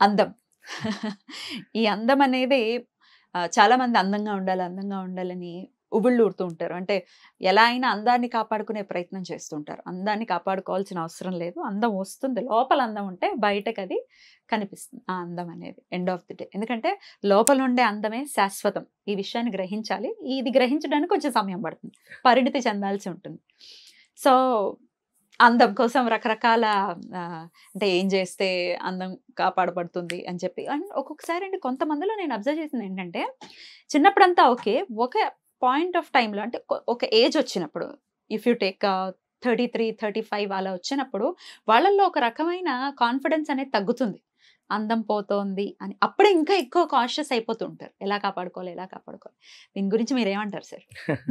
అందం ఈ అందం అనేది ఆ, చాలా మంది అందంగా ఉండాలి అందంగా ఉండాలని ఉబుళ్ళు ఊరుతూ ఉంటారు అంటే ఎలా అయినా అందాన్ని కాపాడుకునే ప్రయత్నం చేస్తుంటారు అందాన్ని కాపాడుకోవాల్సిన అవసరం లేదు అందం వస్తుంది లోపల అందం ఉంటే బయటకు అది కనిపిస్తుంది ఆ అందం అనేది ఎండ్ ఆఫ్ ది డే ఎందుకంటే లోపల ఉండే అందమే శాశ్వతం ఈ విషయాన్ని గ్రహించాలి ఇది గ్రహించడానికి కొంచెం సమయం పడుతుంది పరిణితి చెందాల్సి ఉంటుంది సో అందం కోసం రకరకాల ఆ, అంటే ఏం చేస్తే అందం కాపాడబడుతుంది అని చెప్పి అండ్ ఒక్కొక్కసారి అండి కొంతమందిలో నేను అబ్జర్వ్ చేసింది ఏంటంటే చిన్నప్పుడంతా ఓకే ఒక పాయింట్ ఆఫ్ టైంలో అంటే కొ- ఒక ఏజ్ వచ్చినప్పుడు if you take thirty three thirty five అలా వచ్చినప్పుడు వాళ్ళల్లో ఒక రకమైన కాన్ఫిడెన్స్ అనేది తగ్గుతుంది అందం పోతోంది అని అప్పుడే ఇంకా ఎక్కువ కాన్షియస్ అయిపోతూ ఉంటారు ఎలా కాపాడుకోవాలి ఎలా కాపాడుకోవాలి దీని గురించి మీరు ఏమంటారు సార్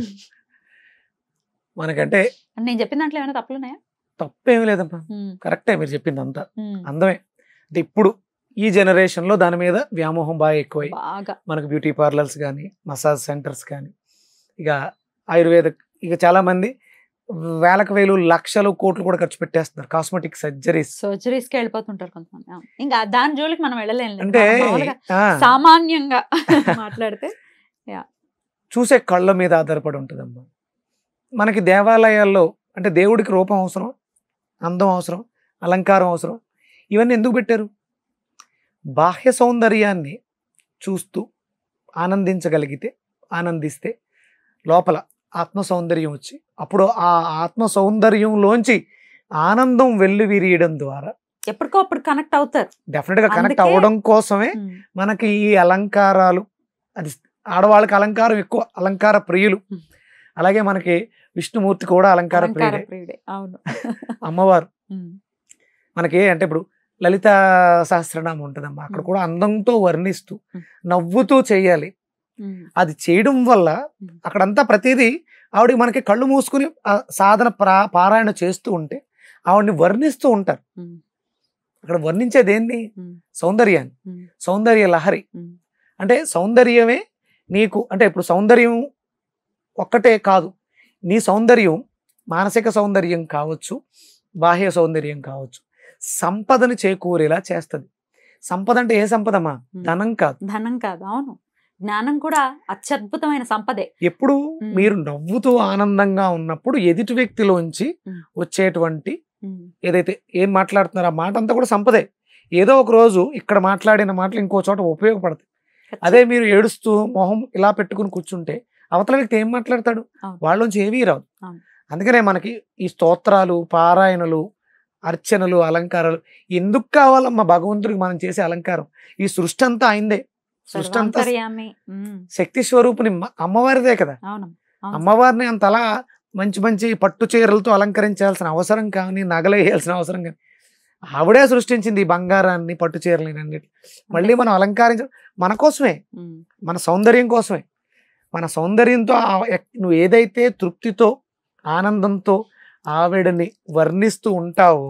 మనకంటే నేను చెప్పిన దాంట్లో ఏమైనా తప్పులున్నాయా తప్పేమీ లేదమ్మా ఉమ్, కరెక్టే మీరు చెప్పింది అంతా ఉమ్, అందమే అంటే ఇప్పుడు ఈ జనరేషన్ లో దాని మీద వ్యామోహం బాగా ఎక్కువై బాగా మనకు బ్యూటీ పార్లర్స్ కానీ మసాజ్ సెంటర్స్ కానీ ఇక ఆయుర్వేద ఇక చాలా మంది వేలకు వేలు లక్షలు కోట్లు కూడా ఖర్చు పెట్టేస్తున్నారు కాస్మెటిక్ సర్జరీస్ సర్జరీస్ కి వెళ్ళిపోతుంటారు కొంతమంది అవును. ఇంకా దాని జోలికి మనం వెళ్ళలేము అంటే మామూలుగా ఆ, సామాన్యంగా మాట్లాడితే చూసే కళ్ళ మీద ఆధారపడి ఉంటుందమ్మా మనకి దేవాలయాల్లో అంటే దేవుడికి రూపం అవసరం అందం అవసరం అలంకారం అవసరం ఇవన్నీ ఎందుకు పెట్టారు బాహ్య సౌందర్యాన్ని చూస్తూ ఆనందించగలిగితే ఆనందిస్తే లోపల ఆత్మ సౌందర్యం వచ్చి అప్పుడు ఆ ఆత్మ సౌందర్యంలోంచి ఆనందం వెల్లు విరియడం ద్వారా ఎప్పటికో అప్పుడు కనెక్ట్ అవుతారు డెఫినెట్గా కనెక్ట్ అందుకే- అవ్వడం కోసమే ఉమ్, మనకి ఈ అలంకారాలు అది ఆడవాళ్ళకి అలంకారం ఎక్కువ అలంకార ప్రియులు Hmm. అలాగే మనకి విష్ణుమూర్తి కూడా అలంకార అలంకార ప్రియుడే ప్రియుడే అవును అమ్మవారు ఉమ్, మనకి అంటే ఇప్పుడు లలిత సహస్రనామం ఉంటుందమ్మా అక్కడ Hmm. కూడా అందంతో వర్ణిస్తూ Hmm. నవ్వుతూ చేయాలి ఉమ్, అది చేయడం వల్ల Hmm. అక్కడంతా ప్రతిదీ ఆవిడకి మనకి కళ్ళు మూసుకుని ఆ సాధన ప్రా పారాయణ చేస్తూ ఉంటే ఆవిడని వర్ణిస్తూ ఉంటారు ఉమ్, అక్కడ వర్ణించేది ఏంటి ఉమ్, సౌందర్యాన్ని ఉమ్, సౌందర్య లహరి ఉమ్, అంటే సౌందర్యమే నీకు అంటే ఇప్పుడు సౌందర్యం ఒక్కటే కాదు నీ సౌందర్యం మానసిక సౌందర్యం కావచ్చు బాహ్య సౌందర్యం కావచ్చు సంపదని చేకూరేలా చేస్తుంది సంపద అంటే ఏ సంపదమ్మా ఉమ్. ధనం కాదు ధనం కాదు అవును జ్ఞానం కూడా అత్యద్భుతమైన సంపదే ఎప్పుడు ఉమ్. మీరు నవ్వుతూ ఆనందంగా ఉన్నప్పుడు ఎదుటి వ్యక్తిలోంచి ఉమ్. వచ్చేటువంటి ఉమ్, ఏదైతే ఏం మాట్లాడుతున్నారో ఆ మాట అంతా కూడా సంపదే ఏదో ఒక రోజు ఇక్కడ మాట్లాడిన మాటలు ఇంకో చోట ఉపయోగపడతాయి అదే మీరు ఏడుస్తూ మొహం ఇలా పెట్టుకుని కూర్చుంటే అవతల వ్యక్తి ఏం మాట్లాడతాడు అవును. వాళ్ళలోంచి ఏమీ రాదు అవును. అందుకనే మనకి ఈ స్తోత్రాలు పారాయణలు అర్చనలు అలంకారాలు ఎందుకు కావాలమ్మా భగవంతుడికి మనం చేసే అలంకారం ఈ సృష్టి అంతా అయిందే సృష్టి అంతా సర్వాంతర్యామి ఉమ్, శక్తి స్వరూపుని మ- అమ్మవారిదే కదా అవును అవును అమ్మవారిని అంత అలా మంచి మంచి పట్టు చీరలతో అలంకరించాల్సిన అవసరం కానీ నగలేయాల్సిన అవసరం కానీ ఆవిడే సృష్టించింది ఈ బంగారాన్ని పట్టు చీరలని అన్నిటి మళ్ళీ మనం అలంకరించ మన కోసమే ఉమ్, మన సౌందర్యం కోసమే మన సౌందర్యంతో ఆ- ఎక్- నువ్వు ఏదైతే తృప్తితో ఆనందంతో ఆవిడని వర్ణిస్తూ ఉంటావో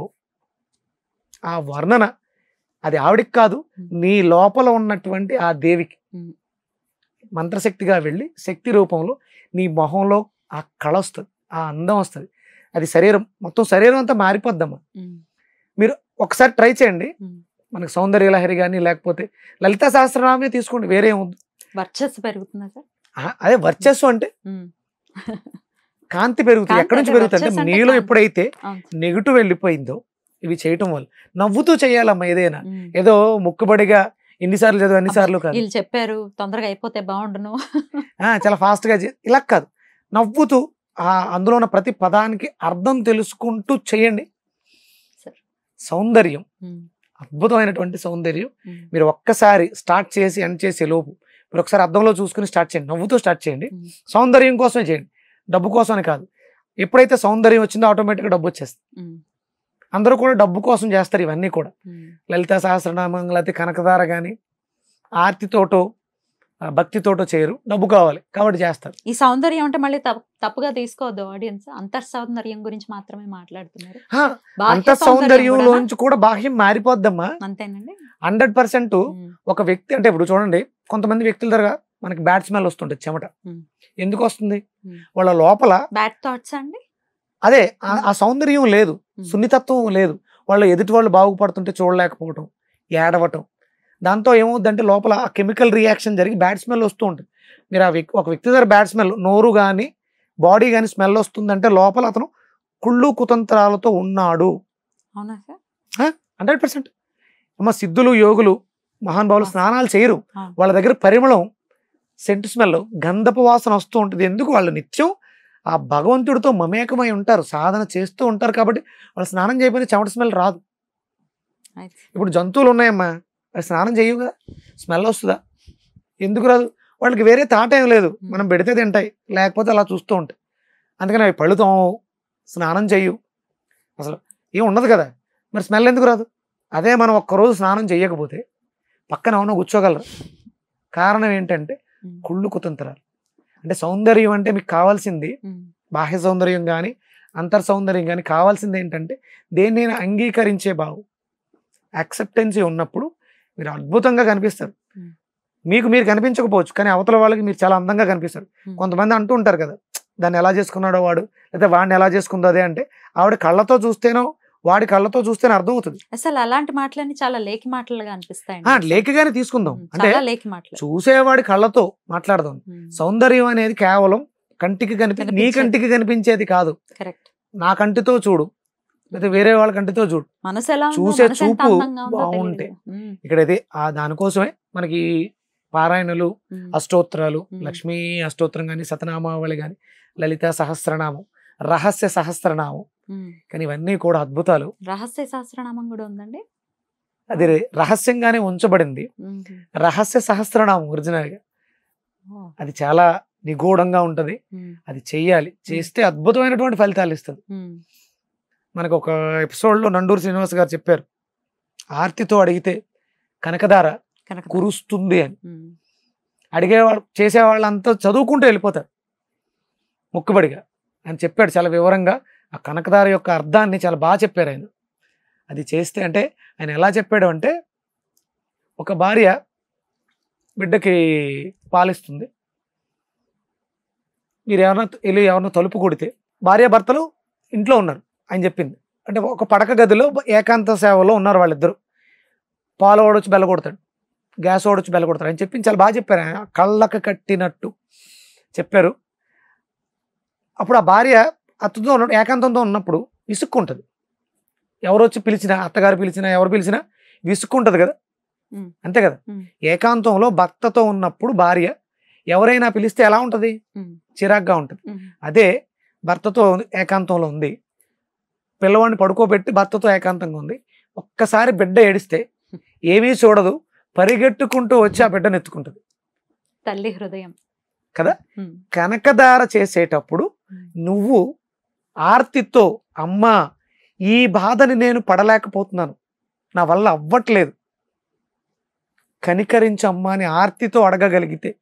ఆ వర్ణన అది ఆవిడికి కాదు నీ లోపల ఉన్నటువంటి ఆ దేవికి ఉమ్. మంత్రశక్తిగా వెళ్ళి శక్తి రూపంలో నీ మొహంలో ఆ కళ వస్తుంది ఆ అందం వస్తుంది అది శరీరం మొత్తం శరీరం అంతా మారిపోద్దమ్మా ఉమ్, ఒకసారి ట్రై చేయండి ఉమ్. మనకు సౌందర్య లహరి కానీ లేకపోతే లలిత సహస్రనామే తీసుకోండి వేరే ఏముంది వర్చస్సు పెరుగుతుందా సార్ ఆ, అదే వర్చస్సు అంటే ఉమ్, కాంతి పెరుగుతుంది కాంతి ఎక్కడి నుంచి అంటే పెరుగుతుంది అంటే వర్చస్సు అంటే నీలో కాంతి. ఎప్పుడైతే అవును నెగిటివ్ వెళ్ళిపోయిందో ఇవి చేయటం వల్ల నవ్వుతూ చేయాలమ్మా ఏదైనా ఉమ్. ఏదో ముక్కుబడిగా ఎన్నిసార్లు చదివి అన్నిసార్లు కాదు వీళ్ళు చెప్పారు తొందరగా అయిపోతే బాగుండును ఆ, చాలా fast గా చే- ఇలా కాదు నవ్వుతూ ఆ అందులో ఉన్న ప్రతి పదానికి అర్థం తెలుసుకుంటూ చేయండి సరే. సౌందర్యం ఉమ్, అద్భుతమైనటువంటి సౌందర్యం ఉమ్, మీరు ఒక్కసారి స్టార్ట్ చేసి ఎండ్ చేసే లోపు మీరు ఒకసారి అద్దంలో చూసుకుని స్టార్ట్ చేయండి నవ్వుతూ స్టార్ట్ చేయండి ఉమ్. సౌందర్యం కోసమే చేయండి డబ్బు కోసమని కాదు ఎప్పుడైతే సౌందర్యం వచ్చిందో ఆటోమేటిక్గా డబ్బు వచ్చేస్తుంది ఉమ్, అందరూ కూడా డబ్బు కోసం చేస్తారు ఇవన్నీ కూడా ఉమ్. లలిత సహస్రనామం లేకపోతే కనకదార కానీ ఆర్తితోటో ఆ, భక్తితోటో చేయరు డబ్బు కావాలి కాబట్టి చేస్తారు ఈ సౌందర్యం అంటే మళ్ళీ తప్పు- తప్పుగా తీసుకోవద్దు ఆడియన్స్ అంతర్ సౌందర్యం గురించి మాత్రమే మాట్లాడుతున్నారు హా, బాహ్య అంత సౌందర్యం కూడానా? సౌందర్యంలోంచి కూడా బాహ్యం మారిపోద్దమ్మా అంతేనండి హండ్రెడ్ పర్సెంట్ ఉమ్, ఒక వ్యక్తి అంటే ఇప్పుడు చూడండి కొంతమంది వ్యక్తుల దగ్గర మనకి బ్యాడ్ స్మెల్ వస్తుంటుంది చెమట Hmm. ఎందుకు వస్తుంది Hmm. వాళ్ళ లోపల బ్యాడ్ థాట్స్ అండి అదే ఆ- ఆ సౌందర్యం లేదు Hmm. సున్నితత్వం లేదు వాళ్ళు ఎదుటి వాళ్ళు బాగుపడుతుంటే చూడలేకపోవటం ఏడవటం దాంతో ఏమవుద్దంటే లోపల ఆ కెమికల్ రియాక్షన్ జరిగి బ్యాడ్ స్మెల్ వస్తూ ఉంటుంది మీరు ఆ వ్యక్తి ఒక వ్యక్తి దగ్గర బ్యాడ్ స్మెల్ నోరు కానీ బాడీ కానీ స్మెల్ వస్తుందంటే లోపల అతను కుళ్ళు కుతంత్రాలతో ఉన్నాడు అవునా సార్ హండ్రెడ్ పర్సెంట్ అమ్మ సిద్ధులు యోగులు మహానుభావులు స్నానాలు చేయరు ఆ. వాళ్ళ దగ్గర పరిమళం సెంటు స్మెల్ గంధపు వాసన వస్తూ ఉంటుంది ఎందుకు వాళ్ళు నిత్యం ఆ భగవంతుడితో మమేకమై ఉంటారు సాధన చేస్తూ ఉంటారు కాబట్టి వాళ్ళు స్నానం చేయకపోయినా చెమట స్మెల్ రాదు అయితే ఇప్పుడు జంతువులు ఉన్నాయమ్మా అవి స్నానం చేయవు కదా స్మెల్ వస్తుందా ఎందుకు రాదు వాళ్ళకి వేరే తాట ఏం లేదు మనం పెడితే తింటాయి లేకపోతే అలా చూస్తూ ఉంటాయి అందుకని అవి పళ్ళు తోమవు స్నానం చెయ్యు అసలు ఏం ఉండదు కదా మరి స్మెల్ ఎందుకు రాదు అదే మనం ఒక్కరోజు స్నానం చేయకపోతే పక్కన అవును కూర్చోగలరు కారణం ఏంటంటే ఉమ్, కుళ్ళు కుతంత్రాలు అంటే సౌందర్యం అంటే మీకు కావాల్సింది ఉమ్, బాహ్య సౌందర్యం కానీ అంతర్ సౌందర్యం కానీ కావాల్సింది ఏంటంటే దేన్నైనా అంగీకరించే భావం యాక్సెప్టెన్సీ ఉన్నప్పుడు మీరు అద్భుతంగా కనిపిస్తారు Hmm. మీకు మీరు కనిపించకపోవచ్చు కానీ అవతల వాళ్ళకి మీరు చాలా అందంగా కనిపిస్తారు Hmm. కొంతమంది అంటూ ఉంటారు కదా దాన్ని ఎలా చేసుకున్నాడో వాడు లేదా వాడిని ఎలా చేసుకుందో అదే అంటే ఆవిడ కళ్ళతో చూస్తేనో వాడి కళ్ళతో చూస్తేనే అర్థం అవుతుంది అసలు అలాంటి మాటలన్నీ చాలా లేకి మాటలుగా అనిపిస్తాయండి ఆ, లేకగానే తీసుకుందాం ఉమ్, అంటే చాలా లేకి మాటలు చూసేవాడి కళ్ళతో మాట్లాడదాం ఉమ్, సౌందర్యం అనేది కేవలం కంటికి కనిపి నీ కనిపించేది. కంటికి కనిపించేది కాదు కరెక్ట్ నా కంటితో చూడు లేదా వేరే వాళ్ళ కంటితో చూడు మనసు ఎలా ఉందో, చూసే మనసు ఎంత చూపు అందంగా ఉందో తెలియదు. బాగుంటే. ఉమ్, ఇక్కడైతే ఆ దానికోసమే మనకి పారాయణలు ఉమ్, అష్టోత్తరాలు మ్మ్. లక్ష్మీ అష్టోత్తరం కానీ సతనామావళి కానీ లలిత సహస్రనామం రహస్య సహస్రనామం ఉమ్. కానీ ఇవన్నీ కూడా అద్భుతాలు రహస్య సహస్రనామం కూడా ఉందండి అది రే- రహస్యంగానే ఉంచబడింది ఉమ్, రహస్య సహస్రనామం ఒరిజినల్ గా ఓ, అది చాలా నిగూఢంగా ఉంటది ఉమ్, అది చెయ్యాలి చేస్తే అద్భుతమైనటువంటి ఫలితాలు ఇస్తుంది ఉమ్, మనకు ఒక ఎపిసోడ్ లో నండూరు శ్రీనివాస్ గారు చెప్పారు ఆర్తితో అడిగితే కనకదార కనక కురుస్తుంది అని ఉమ్, అడిగేవాళ్ళు చేసేవాళ్ళంతా చదువుకుంటూ వెళ్ళిపోతారు ముక్కుబడిగా అని చెప్పాడు చాలా వివరంగా ఆ కనకదార యొక్క అర్థాన్ని చాలా బాగా చెప్పారు ఆయన అది చేస్తే అంటే ఆయన ఎలా చెప్పాడు అంటే ఒక భార్య బిడ్డకి పాలిస్తుంది మీరు ఎవరన్నా వెళ్ళి ఎవరన్నా తలుపు కొడితే భార్య భర్తలు ఇంట్లో ఉన్నారు ఆయన చెప్పింది అంటే ఒక పడక గదిలో ఏకాంత సేవలో ఉన్నారు వాళ్ళిద్దరు పాలు ఓడొచ్చి బెల్ల కొడతాడు గ్యాస్ ఓడొచ్చి బెల్ల కొడతాడు అని చెప్పింది చాలా బాగా చెప్పారు ఆయన కళ్ళకు కట్టినట్టు చెప్పారు అప్పుడు ఆ భార్య అతతో ఉన్న ఏకాంతంతో ఉన్నప్పుడు విసుక్కుంటుంది ఎవరు వచ్చి పిలిచినా అత్తగారు పిలిచినా ఎవరు పిలిచినా విసుక్కుంటుంది కదా ఉమ్. అంతే కదా ఉమ్. ఏకాంతంలో భర్తతో ఉన్నప్పుడు భార్య ఎవరైనా పిలిస్తే ఎలా ఉంటుంది ఉమ్, చిరాగ్గా ఉంటుంది ఉమ్, అదే భర్తతో ఏకాంతంలో ఉంది పిల్లవాడిని పడుకోబెట్టి భర్తతో ఏకాంతంగా ఉంది ఒక్కసారి బిడ్డ ఏడిస్తే ఏమీ చూడదు పరిగెట్టుకుంటూ వచ్చి ఆ బిడ్డను ఎత్తుకుంటుంది తల్లి హృదయం కదా? ఉమ్, కనకదార చేసేటప్పుడు ఉమ్, నువ్వు ఆర్తితో అమ్మా ఈ బాధని నేను పడలేకపోతున్నాను నా వల్ల అవ్వట్లేదు కనికరించు అమ్మా అని ఆర్తితో అడగగలిగితే